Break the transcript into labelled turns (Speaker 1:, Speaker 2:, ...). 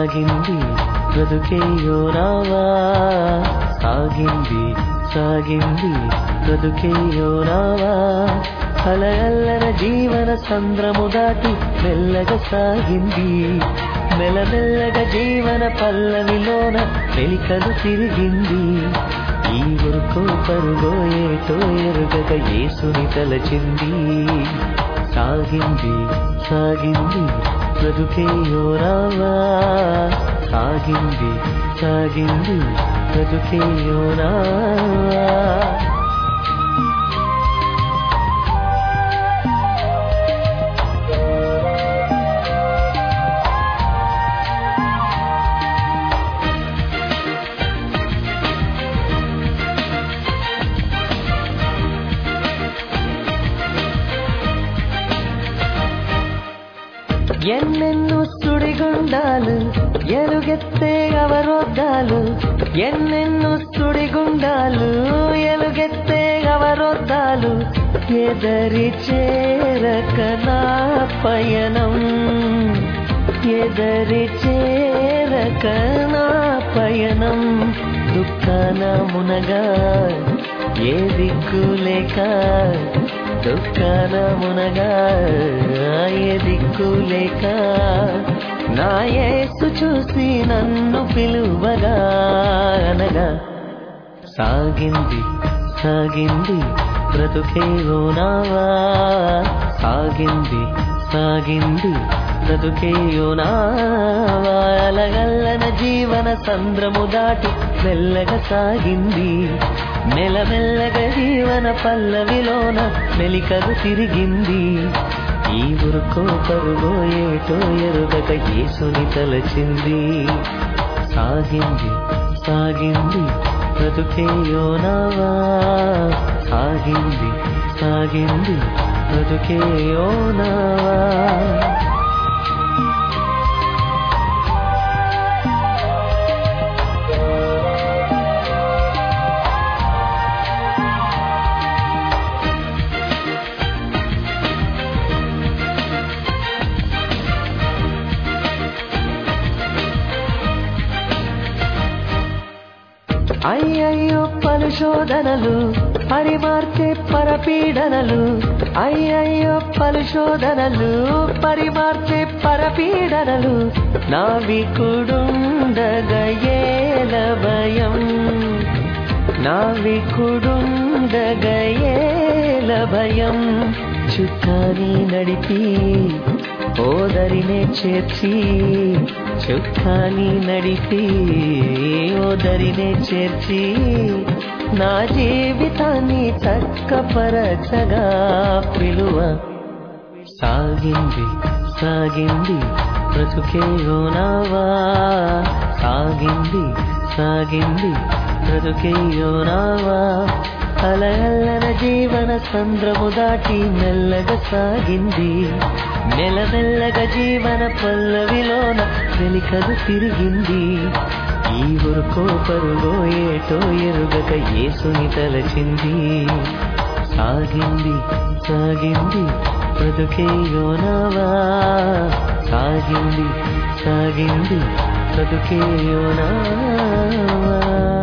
Speaker 1: సాగింది బ్రతుకేయోనావా సాగింది సాగింది బ్రతుకేయోనావా అలగల్లన జీవన సంద్రము దాటి మెల్లగా సాగింది మెల్లమెల్లగా జీవన పల్లవిలోన వెలికలు తిరిగింది ఈ ఊరుకో పరుగో ఏటో ఎరుగక యేసుని తలచింది సాగింది సాగింది బ్రతుకేయోరావా సాగింది సాగింది బ్రతుకేయోరావా ఎన్నెన్నో సుడిగుండాలు ఎలుగెత్తే అవరోధాలు ఎన్నెన్నో సుడిగుండాలు ఎలుగెత్తే అవరోధాలు ఎదరి చేరక నా పయనం ఎదరి చేరక నా పయనం దుఃఖాన మునగా ఏ దిక్కు లేక దుఃఖాన మునగా ఏ దిక్కు లేక నా యేసు చూసి నన్ను పిలువగా అనగా సాగింది సాగింది బ్రతుకేయోనావా సాగింది సాగింది బ్రతుకేయోనావా అలగల్లన జీవన సంద్రము దాటి మెల్లగా సాగింది మెల్లమెల్లగా జీవన పల్లవిలోన మెలికలు తిరిగింది ఈ ఊరుకో పరుగో ఏటో ఎరుగక యేసుని తలచింది సాగింది సాగింది బ్రతుకేయోనావా సాగింది సాగింది బ్రతుకేయోనావా అయ్యయ్యో పలుశోధనలు పరిమార్చే పరపీడనలు అయ్యయ్యో పలుశోధనలు పరిమార్చే పరపీడనలు నావికుడుండగయేల భయం నావికుడుండగయేల భయం చుక్కాని నడిపి ఓదరినే చేర్చి చుక్కాని నడిపి ఓదరినే చేర్చి నా జీవితాన్ని చక్కపరచగా పిలువ సాగింది సాగింది బ్రతుకేయోనావా సాగింది సాగింది బ్రతుకేయోనావా అలగల్లన జీవన సంద్రము దాటి మెల్లగా సాగింది మెల్లమెల్లగా జీవన పల్లవిలోన వెలికలు తిరిగింది ఈ ఊరుకో పరుగో ఏటో ఎరుగక యేసుని తలచింది సాగింది సాగింది బ్రతుకేయోనావా సాగింది సాగింది బ్రతుకేయోనావా